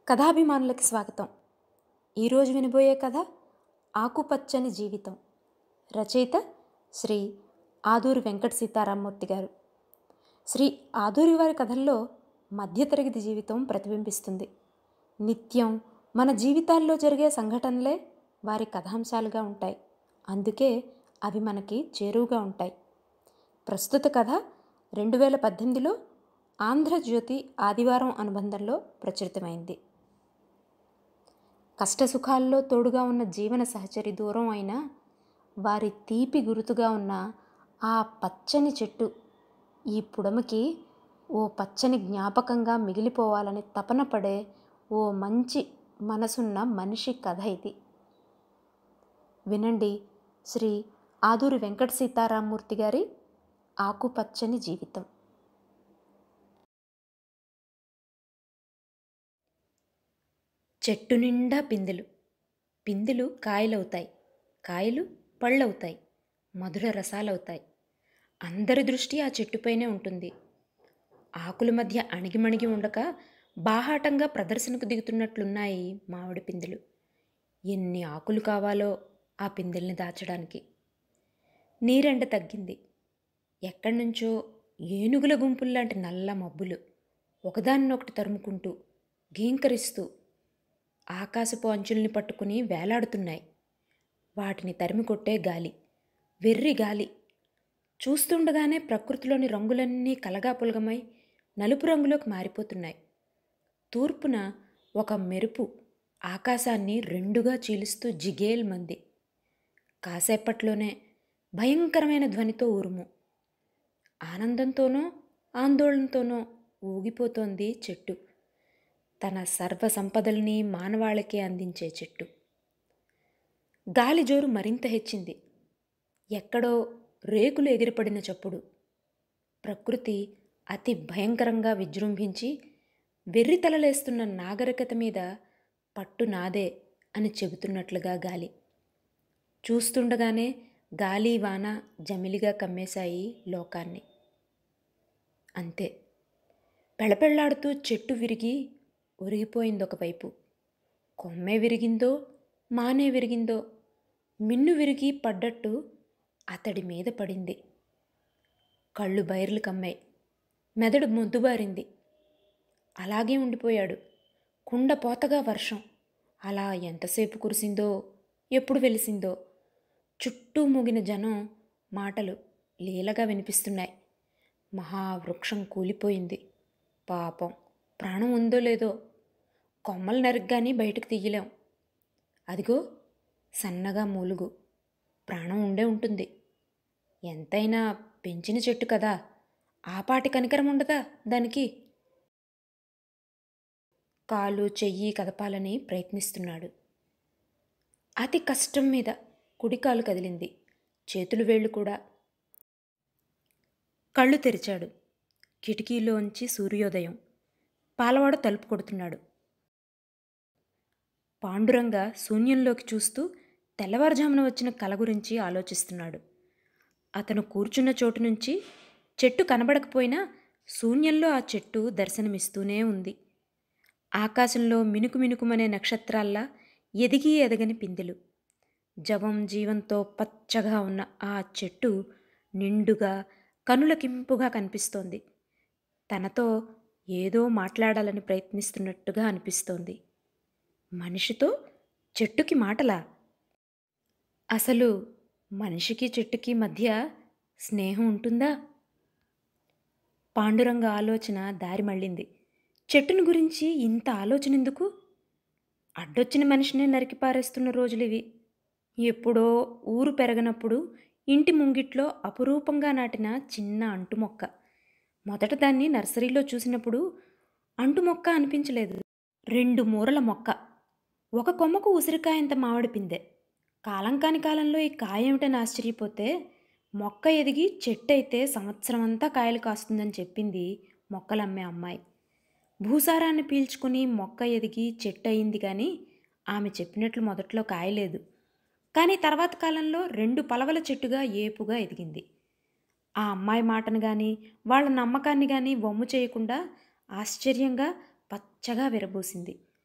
కథాభిమానులకి స్వాగతం ఈరోజు వినబోయే కథ ఆకుపచ్చని జీవితం రచయిత శ్రీ ఆదూరి వెంకట సీతారామూర్తి గారు శ్రీ ఆదూరి వారి కథల్లో మధ్యతరగతి జీవితం ప్రతిబింబిస్తుంది నిత్యం మన జీవితాల్లో జరిగే సంఘటనలే వారి కథాంశాలుగా ఉంటాయి అందుకే అవి మనకి చేరువుగా ఉంటాయి ప్రస్తుత కథ రెండు వేల పద్దెనిమిదిలో ఆంధ్రజ్యోతి ఆదివారం అనుబంధంలో ప్రచురితమైంది కష్టసుఖాల్లో తోడుగా ఉన్న జీవన సహచరి దూరం అయినా వారి తీపి గురుతుగా ఉన్న ఆ పచ్చని చెట్టు ఈ పుడమికి ఓ పచ్చని జ్ఞాపకంగా మిగిలిపోవాలని తపన పడే ఓ మంచి మనసున్న మనిషి కథ ఇది వినండి శ్రీ ఆదూరి వెంకట సీతారామూర్తి గారి ఆకుపచ్చని జీవితం చెట్టు నిండా పిందెలు పిందెలు కాయలవుతాయి కాయలు పళ్ళవుతాయి మధుర రసాలవుతాయి అందరి దృష్టి ఆ చెట్టుపైనే ఉంటుంది ఆకుల మధ్య అణిగిమణిగి ఉండక బాహాటంగా ప్రదర్శనకు దిగుతున్నట్లున్నాయి మామిడి పిందెలు ఎన్ని ఆకులు కావాలో ఆ పిందెల్ని దాచడానికి నీరెండ తగ్గింది ఎక్కడి నుంచో ఏనుగుల గుంపుల్లాంటి నల్ల మబ్బులు ఒకదాన్నొకటి తరుముకుంటూ గీంకరిస్తూ ఆకాశపు అంచుల్ని పట్టుకుని వేలాడుతున్నాయి వాటిని తరిమి కొట్టే గాలి వెర్రి గాలి చూస్తుండగానే ప్రకృతిలోని రంగులన్నీ కలగాపులగమై నలుపు రంగులోకి మారిపోతున్నాయి తూర్పున ఒక మెరుపు ఆకాశాన్ని రెండుగా చీలుస్తూ జిగేల్ మంది కాసేపట్లోనే భయంకరమైన ధ్వనితో ఉరుము ఆనందంతోనో ఆందోళనతోనో ఊగిపోతోంది చెట్టు తన సర్వ సంపదల్ని మానవాళికే అందించే చెట్టు గాలి జోరు మరింత హెచ్చింది ఎక్కడో రేకులు ఎగిరిపడిన చప్పుడు ప్రకృతి అతి భయంకరంగా విజృంభించి వెర్రితలలేస్తున్న నాగరికత మీద పట్టు నాదే అని చెబుతున్నట్లుగా గాలి చూస్తుండగానే గాలి వాన జమిలిగా కమ్మేశాయి లోకాన్ని అంతే పెళపెళ్లాడుతూ చెట్టు విరిగి ఒరిగిపోయింది ఒకవైపు కొమ్మే విరిగిందో మానే విరిగిందో మిన్ను విరిగి పడ్డట్టు అతడి మీద పడింది కళ్ళు బైర్లు కమ్మాయి మెదడు మొద్దుబారింది అలాగే ఉండిపోయాడు కుండ పోతగా వర్షం అలా ఎంతసేపు కురిసిందో ఎప్పుడు వెలిసిందో చుట్టూ మూగిన జనం మాటలు లీలగా వినిపిస్తున్నాయి మహావృక్షం కూలిపోయింది పాపం ప్రాణం ఉందో లేదో కొమ్మలు నరగ్గాని బయటకు తీయలేం అదిగో సన్నగా మూలుగు ప్రాణం ఉండే ఉంటుంది ఎంతైనా పెంచిన చెట్టు కదా ఆపాటి కనికరం ఉండదా దానికి కాలు చెయ్యి కదపాలని ప్రయత్నిస్తున్నాడు అతి కష్టం మీద కుడికాలు కదిలింది చేతులు వేళ్ళు కూడా కళ్ళు తెరిచాడు కిటికీలోంచి సూర్యోదయం పాలవాడు తలుపు కొడుతున్నాడు పాండురంగ శూన్యంలోకి చూస్తూ తెల్లవారుజామున వచ్చిన కల గురించి ఆలోచిస్తున్నాడు అతను కూర్చున్న చోటు నుంచి చెట్టు కనబడకపోయినా శూన్యంలో ఆ చెట్టు దర్శనమిస్తూనే ఉంది ఆకాశంలో మినుకు మినుకుమనే నక్షత్రాల్లా ఎదిగి ఎదగని పిందెలు జవం జీవంతో పచ్చగా ఉన్న ఆ చెట్టు నిండుగా కనులకింపుగా కనిపిస్తోంది తనతో ఏదో మాట్లాడాలని ప్రయత్నిస్తున్నట్టుగా అనిపిస్తోంది మనిషితో చెట్టుకి మాటలా అసలు మనిషికి చెట్టుకి మధ్య స్నేహం ఉంటుందా పాండురంగ ఆలోచన దారి మళ్ళింది చెట్టుని గురించి ఇంత ఆలోచన ఎందుకు అడ్డొచ్చిన మనిషినే నరికి పారేస్తున్న రోజులివి ఎప్పుడో ఊరు పెరగనప్పుడు ఇంటి ముంగిట్లో అపురూపంగా నాటిన చిన్న అంటు మొక్క మొదట దాన్ని నర్సరీలో చూసినప్పుడు అంటు మొక్క అనిపించలేదు రెండు మూరల మొక్క ఒక కొమ్మకు ఉసిరికాయంత మామిడి పిందె కాలం కాని కాలంలో ఈ కాయ ఏమిటని ఆశ్చర్యపోతే మొక్క ఎదిగి చెట్టు అయితే సంవత్సరం అంతా కాయలు కాస్తుందని చెప్పింది మొక్కలమ్మే అమ్మాయి భూసారాన్ని పీల్చుకుని మొక్క ఎదిగి చెట్టు అయింది కానీ ఆమె చెప్పినట్లు మొదట్లో కాయలేదు కానీ తర్వాత కాలంలో రెండు పలవల చెట్టుగా ఏపుగా ఎదిగింది ఆ అమ్మాయి మాటను కానీ వాళ్ళ నమ్మకాన్ని కానీ వమ్ము చేయకుండా ఆశ్చర్యంగా పచ్చగా విరబూసింది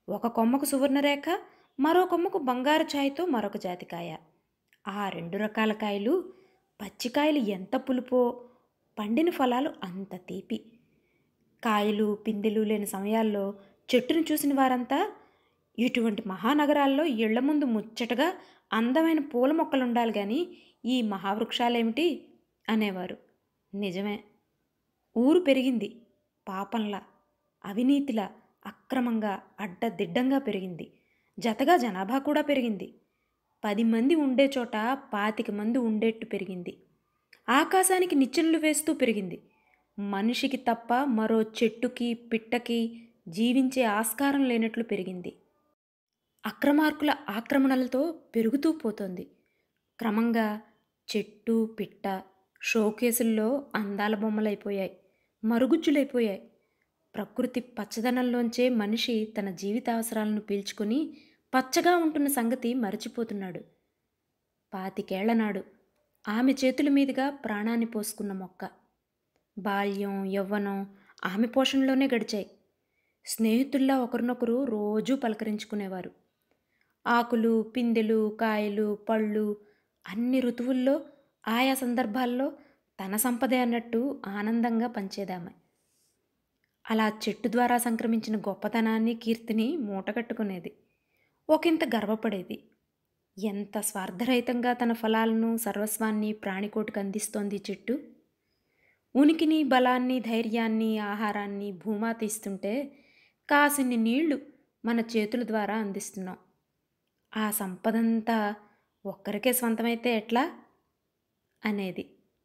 ఒక కొమ్మకు సువర్ణరేఖ మరో కొమ్మకు బంగారు ఛాయతో మరొక జాతికాయ ఆ రెండు రకాల కాయలు పచ్చికాయలు ఎంత పులుపో పండిన ఫలాలు అంత తీపి కాయలు పిందెలు లేని సమయాల్లో చెట్టును చూసిన వారంతా ఇటువంటి మహానగరాల్లో ఇళ్ల ముందు ముచ్చటగా అందమైన పూల మొక్కలు ఉండాలి కానీ ఈ మహావృక్షాలేమిటి అనేవారు నిజమే ఊరు పెరిగింది పాపంలా అవినీతిలా అక్రమంగా అడ్డదిడ్డంగా పెరిగింది జతగా జనాభా కూడా పెరిగింది పది మంది ఉండే చోట పాతిక మంది ఉండేట్టు పెరిగింది ఆకాశానికి నిచ్చెనలు వేస్తూ పెరిగింది మనిషికి తప్ప మరో చెట్టుకి పిట్టకి జీవించే ఆస్కారం లేనట్లు పెరిగింది అక్రమార్కుల ఆక్రమణలతో పెరుగుతూ పోతోంది క్రమంగా చెట్టు పిట్ట షోకేసుల్లో అందాల బొమ్మలైపోయాయి మరుగుజ్జులైపోయాయి ప్రకృతి పచ్చదనంలోంచే మనిషి తన జీవిత అవసరాలను పీల్చుకొని పచ్చగా ఉంటున్న సంగతి మరచిపోతున్నాడు పాతికేళ్ల నాడు ఆమె చేతుల మీదుగా ప్రాణాన్ని పోసుకున్న మొక్క బాల్యం యవ్వనం ఆమె పోషణలోనే గడిచాయి స్నేహితుల్లా ఒకరినొకరు రోజూ పలకరించుకునేవారు ఆకులు పిందెలు కాయలు పళ్ళు అన్ని ఋతువుల్లో ఆయా సందర్భాల్లో తన సంపదే అన్నట్టు ఆనందంగా పంచేదామె అలా చెట్టు ద్వారా సంక్రమించిన గొప్పతనాన్ని కీర్తిని మూటగట్టుకునేది ఒకంత గర్వపడేది ఎంత స్వార్థరహితంగా తన ఫలాలను సర్వస్వాన్ని ప్రాణికోటికి అందిస్తోంది ఈ చెట్టు ఉనికిని బలాన్ని ధైర్యాన్ని ఆహారాన్ని భూమాత ఇస్తుంటే కాసిన్ని నీళ్లు మన చేతుల ద్వారా అందిస్తున్నాం ఆ సంపదంతా ఒక్కరికే స్వంతమైతే ఎట్లా అనేది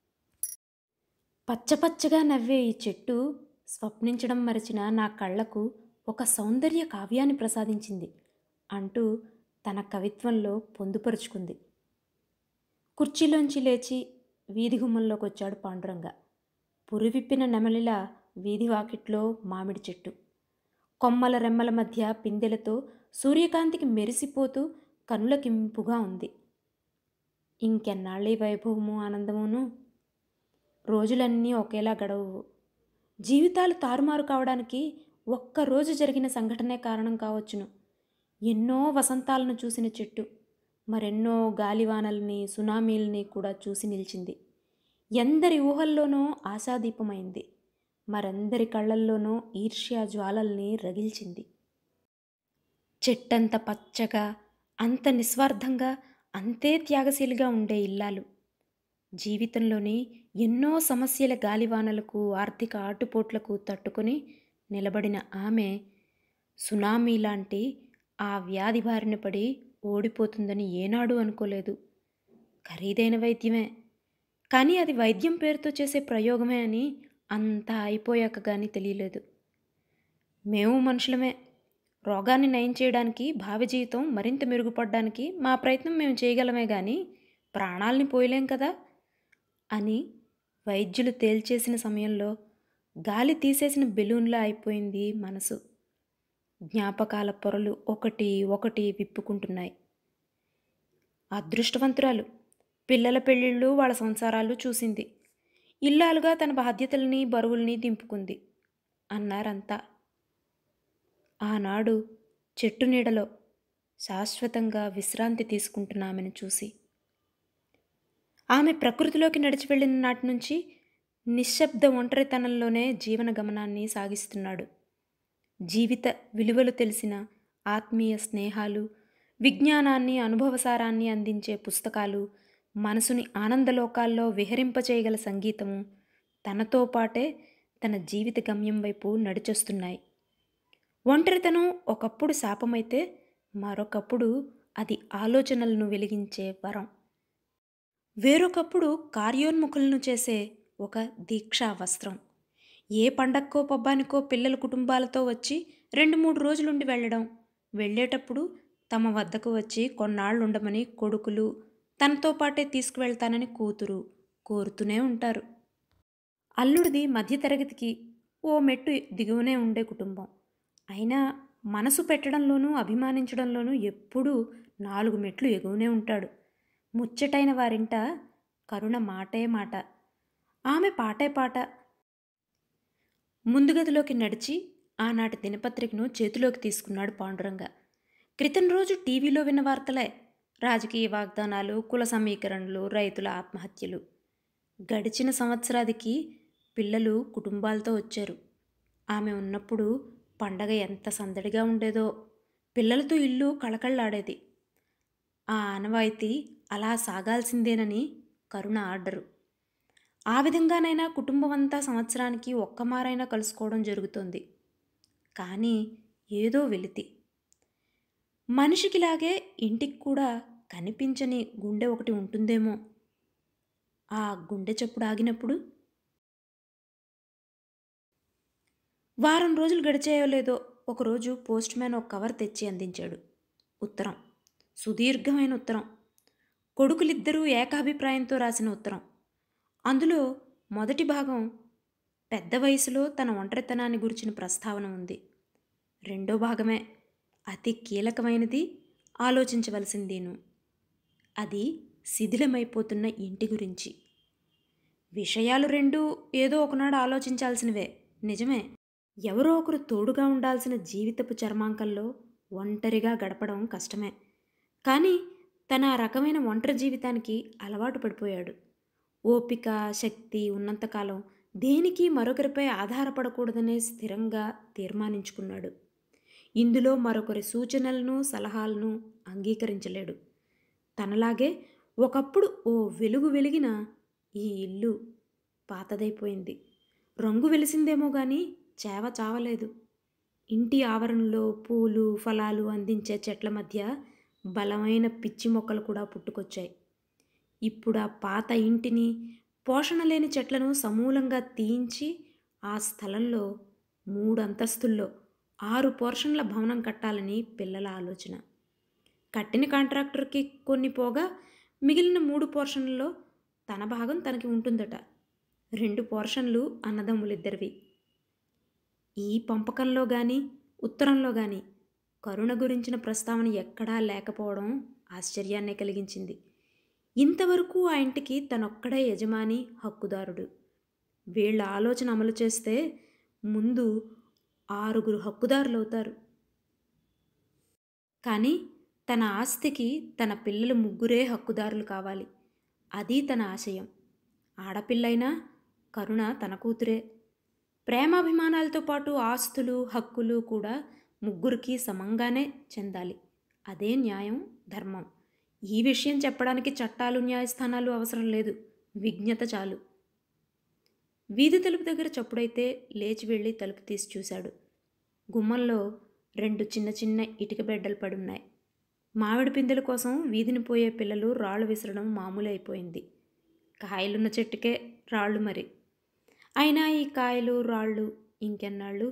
పచ్చపచ్చగా నవ్వే ఈ చెట్టు స్వప్నించడం మరచిన నా కళ్ళకు ఒక సౌందర్య కావ్యాన్ని ప్రసాదించింది అంటూ తన కవిత్వంలో పొందుపరుచుకుంది కుర్చీలోంచి లేచి వీధి గుమ్మంలోకి వచ్చాడు పాండురంగ పురివిప్పిన నెమలిలా వీధి వాకిట్లో మామిడి చెట్టు కొమ్మల రెమ్మల మధ్య పిందెలతో సూర్యకాంతికి మెరిసిపోతూ కనులకింపుగా ఉంది ఇంకెన్నాళ్ళీ వైభవము ఆనందమును రోజులన్నీ ఒకేలా గడవు జీవితాలు తారుమారు కావడానికి ఒక్కరోజు జరిగిన సంఘటనే కారణం కావచ్చును ఎన్నో వసంతాలను చూసిన చెట్టు మరెన్నో గాలివానల్ని సునామీల్ని కూడా చూసి నిలిచింది ఎందరి ఊహల్లోనో ఆశాదీపమైంది మరందరి కళ్ళల్లోనో ఈర్ష్యా జ్వాలల్ని రగిల్చింది చెట్టంత పచ్చగా అంత నిస్వార్థంగా అంతే త్యాగశీలిగా ఉండే ఇల్లాలు జీవితంలోని ఎన్నో సమస్యల గాలివానలకు ఆర్థిక ఆటుపోట్లకు తట్టుకొని నిలబడిన ఆమె సునామీ లాంటి ఆ వ్యాధి బారిన పడి ఓడిపోతుందని ఏనాడు అనుకోలేదు ఖరీదైన వైద్యమే కానీ అది వైద్యం పేరుతో చేసే ప్రయోగమే అని అంతా అయిపోయాక కానీ తెలియలేదు మేము మనుషులమే రోగాన్ని నయం చేయడానికి భావి జీవితం మరింత మెరుగుపడడానికి మా ప్రయత్నం మేము చేయగలమే కానీ ప్రాణాల్ని పోయలేం కదా అని వైద్యులు తేల్చేసిన సమయంలో గాలి తీసేసిన బెలూన్లా అయిపోయింది మనసు జ్ఞాపకాల పొరలు ఒకటి ఒకటి విప్పుకుంటున్నాయి అదృష్టవంతురాలు పిల్లల పెళ్ళిళ్ళు వాళ్ళ సంసారాలు చూసింది ఇల్లాలుగా తన బాధ్యతల్ని బరువుల్ని దింపుకుంది అన్నారంతా ఆనాడు చెట్టు నీడలో శాశ్వతంగా విశ్రాంతి తీసుకుంటున్న ఆమెను చూసి ఆమె ప్రకృతిలోకి నడిచి వెళ్ళిన నాటి నుంచి నిశ్శబ్ద ఒంటరితనంలోనే జీవన గమనాన్ని సాగిస్తున్నాడు జీవిత విలువలు తెలిసిన ఆత్మీయ స్నేహాలు విజ్ఞానాన్ని అనుభవసారాన్ని అందించే పుస్తకాలు మనసుని ఆనందలోకాల్లో విహరింపచేయగల సంగీతము తనతో పాటే తన జీవిత గమ్యం వైపు నడిచొస్తున్నాయి ఒంటరితనం ఒకప్పుడు శాపమైతే మరొకప్పుడు అది ఆలోచనలను వెలిగించే వరం వేరొకప్పుడు కార్యోన్ముఖులను చేసే ఒక దీక్షా వస్త్రం ఏ పండక్కో పబ్బానికో పిల్లల కుటుంబాలతో వచ్చి రెండు మూడు రోజులుండి వెళ్ళడం వెళ్ళేటప్పుడు తమ వద్దకు వచ్చి కొన్నాళ్ళుండమని కొడుకులు తనతో పాటే తీసుకువెళ్తానని కూతురు కోరుతూనే ఉంటారు అల్లుడిది మధ్యతరగతికి ఓ మెట్టు దిగువనే ఉండే కుటుంబం అయినా మనసు పెట్టడంలోనూ అభిమానించడంలోనూ ఎప్పుడూ నాలుగు మెట్లు ఎగువనే ఉంటాడు ముచ్చటైన వారింట కరుణ మాటే మాట ఆమె పాటే పాట ముందు గదిలోకి నడిచి ఆనాటి దినపత్రికను చేతిలోకి తీసుకున్నాడు పాండురంగ క్రితం రోజు టీవీలో విన్న వార్తలే రాజకీయ వాగ్దానాలు కుల సమీకరణలు రైతుల ఆత్మహత్యలు గడిచిన సంవత్సరాదికి పిల్లలు కుటుంబాలతో వచ్చారు ఆమె ఉన్నప్పుడు పండగ ఎంత సందడిగా ఉండేదో పిల్లలతో ఇల్లు కళకళలాడేది ఆ ఆనవాయితీ అలా సాగాల్సిందేనని కరుణ ఆర్డరు ఆ విధంగానైనా కుటుంబం అంతా సంవత్సరానికి ఒక్కమారైనా కలుసుకోవడం జరుగుతోంది కానీ ఏదో వెలితి మనిషికిలాగే ఇంటికి కూడా కనిపించని గుండె ఒకటి ఉంటుందేమో ఆ గుండె చప్పుడు ఆగినప్పుడు వారం రోజులు గడిచాయో లేదో ఒకరోజు పోస్ట్ మ్యాన్ ఒక కవర్ తెచ్చి అందించాడు ఉత్తరం సుదీర్ఘమైన ఉత్తరం కొడుకులిద్దరూ ఏకాభిప్రాయంతో రాసిన ఉత్తరం అందులో మొదటి భాగం పెద్ద వయసులో తన ఒంటరితనాన్ని గురించిన ప్రస్తావన ఉంది రెండో భాగమే అతి కీలకమైనది ఆలోచించవలసిందేను అది శిథిలమైపోతున్న ఇంటి గురించి విషయాలు రెండు ఏదో ఒకనాడు ఆలోచించాల్సినవే నిజమే ఎవరో ఒకరు తోడుగా ఉండాల్సిన జీవితపు చర్మాంకంలో ఒంటరిగా గడపడం కష్టమే కానీ తన ఆ రకమైన ఒంటరి జీవితానికి అలవాటు పడిపోయాడు ఓపిక శక్తి ఉన్నంతకాలం దేనికి మరొకరిపై ఆధారపడకూడదనే స్థిరంగా తీర్మానించుకున్నాడు ఇందులో మరొకరి సూచనలను సలహాలను అంగీకరించలేడు తనలాగే ఒకప్పుడు ఓ వెలుగు వెలిగిన ఈ ఇల్లు పాతదైపోయింది రంగు వెలిసిందేమో గాని చేవ చావలేదు ఇంటి ఆవరణలో పూలు ఫలాలు అందించే చెట్ల మధ్య బలమైన పిచ్చి మొక్కలు కూడా పుట్టుకొచ్చాయి ఇప్పుడు ఆ పాత ఇంటిని పోషణ లేని చెట్లను సమూలంగా తీయించి ఆ స్థలంలో మూడు అంతస్తుల్లో ఆరు పోర్షన్ల భవనం కట్టాలని పిల్లల ఆలోచన కట్టిన కాంట్రాక్టర్కి కొన్ని పోగా మిగిలిన మూడు పోర్షన్లలో తన భాగం తనకి ఉంటుందట రెండు పోర్షన్లు అన్నదమ్ములిద్దరివి ఈ పంపకంలో కానీ ఉత్తరంలో కానీ కరుణ గురించిన ప్రస్తావన ఎక్కడా లేకపోవడం ఆశ్చర్యాన్నే కలిగించింది ఇంతవరకు ఆ ఇంటికి తనొక్కడే యజమాని హక్కుదారుడు వీళ్ళ ఆలోచన అమలు చేస్తే ముందు ఆరుగురు హక్కుదారులు అవుతారు కానీ తన ఆస్తికి తన పిల్లలు ముగ్గురే హక్కుదారులు కావాలి అది తన ఆశయం ఆడపిల్లైనా కరుణ తన కూతురే ప్రేమాభిమానాలతో పాటు ఆస్తులు హక్కులు కూడా ముగ్గురికి సమంగానే చెందాలి అదే న్యాయం ధర్మం ఈ విషయం చెప్పడానికి చట్టాలు న్యాయస్థానాలు అవసరం లేదు విజ్ఞత చాలు వీధి తలుపు దగ్గర చప్పుడైతే లేచి వెళ్ళి తలుపు తీసి చూశాడు గుమ్మంలో రెండు చిన్న చిన్న ఇటుక బెడ్డలు పడున్నాయి మామిడి పిందెల కోసం వీధిని పోయే పిల్లలు రాళ్ళు విసరడం మామూలు అయిపోయింది కాయలున్న చెట్టుకే రాళ్ళు మరి అయినా ఈ కాయలు రాళ్ళు ఇంకెన్నాళ్ళు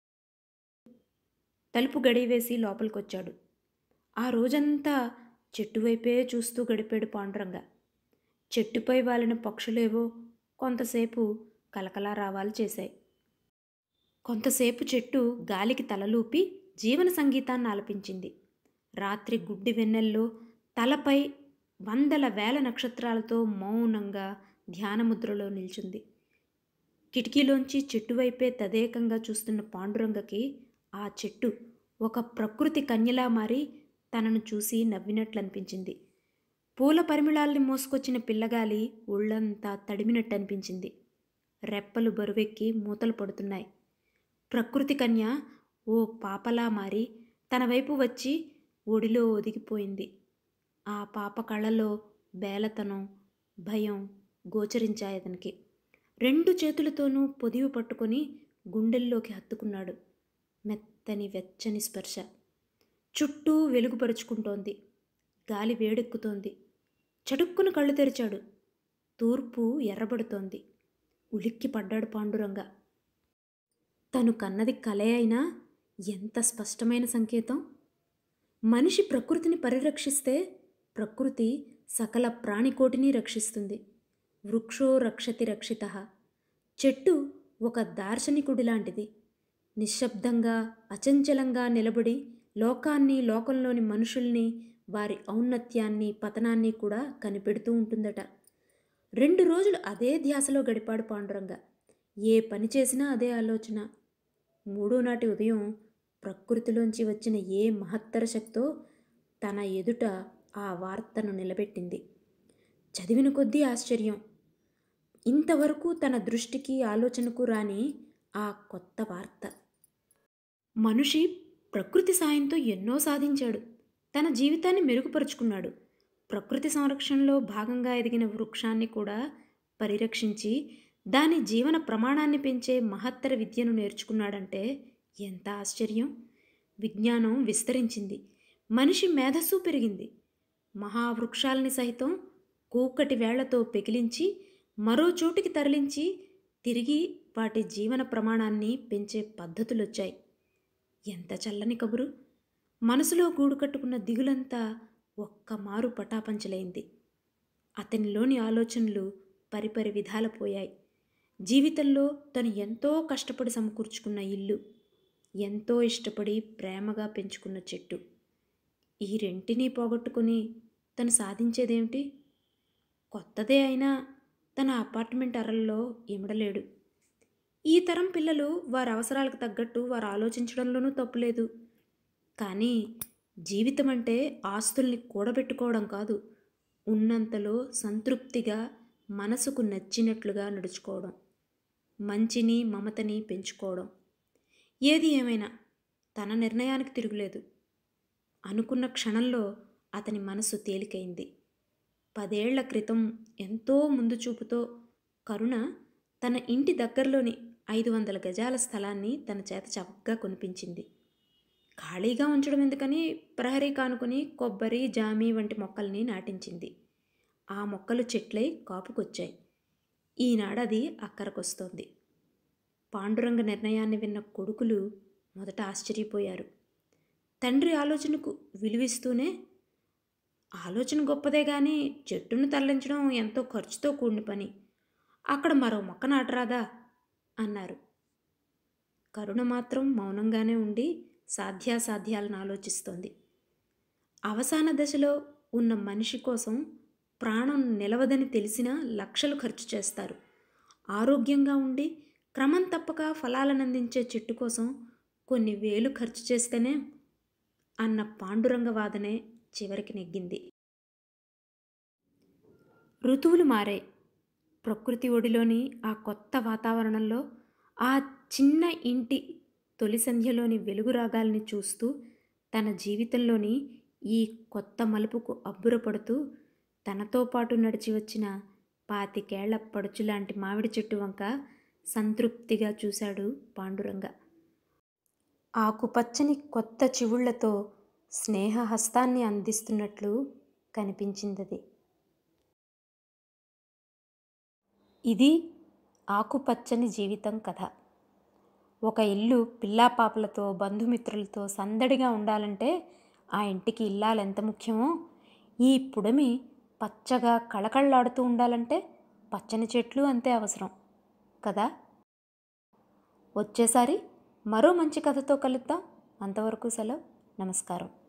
తలుపు గడివేసి లోపలికొచ్చాడు ఆ రోజంతా చెట్టు వైపే చూస్తూ గడిపాడు పాండురంగ చెట్టుపై వాలిన పక్షులేవో కొంతసేపు కలకలా రావాలు చేశాయి కొంతసేపు చెట్టు గాలికి తలలూపి జీవన సంగీతాన్ని ఆలపించింది రాత్రి గుడ్డి వెన్నెల్లో తలపై వందల వేల నక్షత్రాలతో మౌనంగా ధ్యానముద్రలో నిల్చుంది కిటికీలోంచి చెట్టు వైపే తదేకంగా చూస్తున్న పాండురంగకి ఆ చెట్టు ఒక ప్రకృతి కన్యలా మారి తనను చూసి నవ్వినట్లు అనిపించింది పూల పరిమళాల్ని మోసుకొచ్చిన పిల్లగాలి ఒళ్ళంతా తడిమినట్టు అనిపించింది రెప్పలు బరువెక్కి మూతలు పడుతున్నాయి ప్రకృతి కన్య ఓ పాపలా మారి తన వైపు వచ్చి ఒడిలో ఒదిగిపోయింది ఆ పాప కళ్ళలో బేలతనం భయం గోచరించాయి అతనికి రెండు చేతులతోనూ పొదివి పట్టుకొని గుండెల్లోకి హత్తుకున్నాడు మెత్తని వెచ్చని స్పర్శ చుట్టూ వెలుగుపరుచుకుంటోంది గాలి వేడెక్కుతోంది చటుక్కున కళ్ళు తెరిచాడు తూర్పు ఎర్రబడుతోంది ఉలిక్కి పడ్డాడు పాండురంగ తను కన్నది కలే అయినా ఎంత స్పష్టమైన సంకేతం మనిషి ప్రకృతిని పరిరక్షిస్తే ప్రకృతి సకల ప్రాణికోటిని రక్షిస్తుంది వృక్షో రక్షతి రక్షిత చెట్టు ఒక దార్శనికుడి లాంటిది నిశ్శబ్దంగా అచంచలంగా నిలబడి లోకాన్ని లోకంలోని మనుషుల్ని వారి ఔన్నత్యాన్ని పతనాన్ని కూడా కనిపెడుతూ ఉంటుందట రెండు రోజులు అదే ధ్యాసలో గడిపాడు పాండురంగ ఏ పని చేసినా అదే ఆలోచన మూడో నాటి ఉదయం ప్రకృతిలోంచి వచ్చిన ఏ మహత్తర శక్తో తన ఎదుట ఆ వార్తను నిలబెట్టింది చదివిన కొద్దీ ఆశ్చర్యం ఇంతవరకు తన దృష్టికి ఆలోచనకు రాని ఆ కొత్త వార్త మనిషి ప్రకృతి సాయంతో ఎన్నో సాధించాడు తన జీవితాన్ని మెరుగుపరుచుకున్నాడు ప్రకృతి సంరక్షణలో భాగంగా ఎదిగిన వృక్షాన్ని కూడా పరిరక్షించి దాని జీవన ప్రమాణాన్ని పెంచే మహత్తర విద్యను నేర్చుకున్నాడంటే ఎంత ఆశ్చర్యం విజ్ఞానం విస్తరించింది మనిషి మేధస్సు పెరిగింది మహావృక్షాలని సైతం కూకటి వేళ్లతో పెకిలించి మరో చోటికి తరలించి తిరిగి వాటి జీవన ప్రమాణాన్ని పెంచే పద్ధతులొచ్చాయి ఎంత చల్లని కబురు మనసులో గూడు కట్టుకున్న దిగులంతా ఒక్క మారు పటాపంచలైంది అతనిలోని ఆలోచనలు పరిపరి విధాల పోయాయి జీవితంలో తను ఎంతో కష్టపడి సమకూర్చుకున్న ఇల్లు ఎంతో ఇష్టపడి ప్రేమగా పెంచుకున్న చెట్టు ఈ రెంటినీ పోగొట్టుకుని తను సాధించేదేమిటి కొత్తదే అయినా తన అపార్ట్మెంట్ అరల్లో ఇమడలేడు ఈ తరం పిల్లలు వారి అవసరాలకు తగ్గట్టు వారు ఆలోచించడంలోనూ తప్పులేదు కానీ జీవితం అంటే ఆస్తుల్ని కూడబెట్టుకోవడం కాదు ఉన్నంతలో సంతృప్తిగా మనసుకు నచ్చినట్లుగా నడుచుకోవడం మంచిని మమతని పెంచుకోవడం ఏది ఏమైనా తన నిర్ణయానికి తిరుగులేదు అనుకున్న క్షణంలో అతని మనసు తేలికైంది పదేళ్ల క్రితం ఎంతో ముందు చూపుతో కరుణ తన ఇంటి దగ్గరలోని ఐదు వందల గజాల స్థలాన్ని తన చేత చవకగా కొనిపించింది ఖాళీగా ఉంచడం ఎందుకని ప్రహరీ కానుకొని కొబ్బరి జామి వంటి మొక్కల్ని నాటించింది ఆ మొక్కలు చెట్లై కాపుకొచ్చాయి ఈనాడది అక్కరకొస్తోంది పాండురంగ నిర్ణయాన్ని విన్న కొడుకులు మొదట ఆశ్చర్యపోయారు తండ్రి ఆలోచనకు విలువిస్తూనే ఆలోచన గొప్పదే కానీ చెట్టును తరలించడం ఎంతో ఖర్చుతో కూడిన పని అక్కడ మరో మొక్క నాటరాదా అన్నారు కరుణ మాత్రం మౌనంగానే ఉండి సాధ్యాసాధ్యాలను ఆలోచిస్తోంది అవసాన దశలో ఉన్న మనిషి కోసం ప్రాణం నిలవదని తెలిసినా లక్షలు ఖర్చు చేస్తారు ఆరోగ్యంగా ఉండి క్రమం తప్పక ఫలాలనందించే చెట్టు కోసం కొన్ని వేలు ఖర్చు చేస్తేనే అన్న పాండురంగ వాదనే చివరికి నెగ్గింది ఋతువులు మారాయి ప్రకృతి ఒడిలోని ఆ కొత్త వాతావరణంలో ఆ చిన్న ఇంటి తొలి సంధ్యలోని వెలుగు రాగాల్ని చూస్తూ తన జీవితంలోని ఈ కొత్త మలుపుకు అబ్బురపడుతూ తనతో పాటు నడిచి వచ్చిన పాతికేళ్ల పడుచులాంటి మామిడి చెట్టు వంక సంతృప్తిగా చూశాడు పాండురంగ ఆకుపచ్చని కొత్త చివుళ్లతో స్నేహహస్తాన్ని అందిస్తున్నట్లు కనిపించిందది ఇది ఆకుపచ్చని జీవితం కథ ఒక ఇల్లు పిల్లాపాపలతో బంధుమిత్రులతో సందడిగా ఉండాలంటే ఆ ఇంటికి ఇల్లాలు ఎంత ముఖ్యమో ఈ పుడమి పచ్చగా కళకళలాడుతూ ఉండాలంటే పచ్చని చెట్లు అంతే అవసరం కదా వచ్చేసారి మరో మంచి కథతో కలుద్దాం అంతవరకు సెలవు నమస్కారం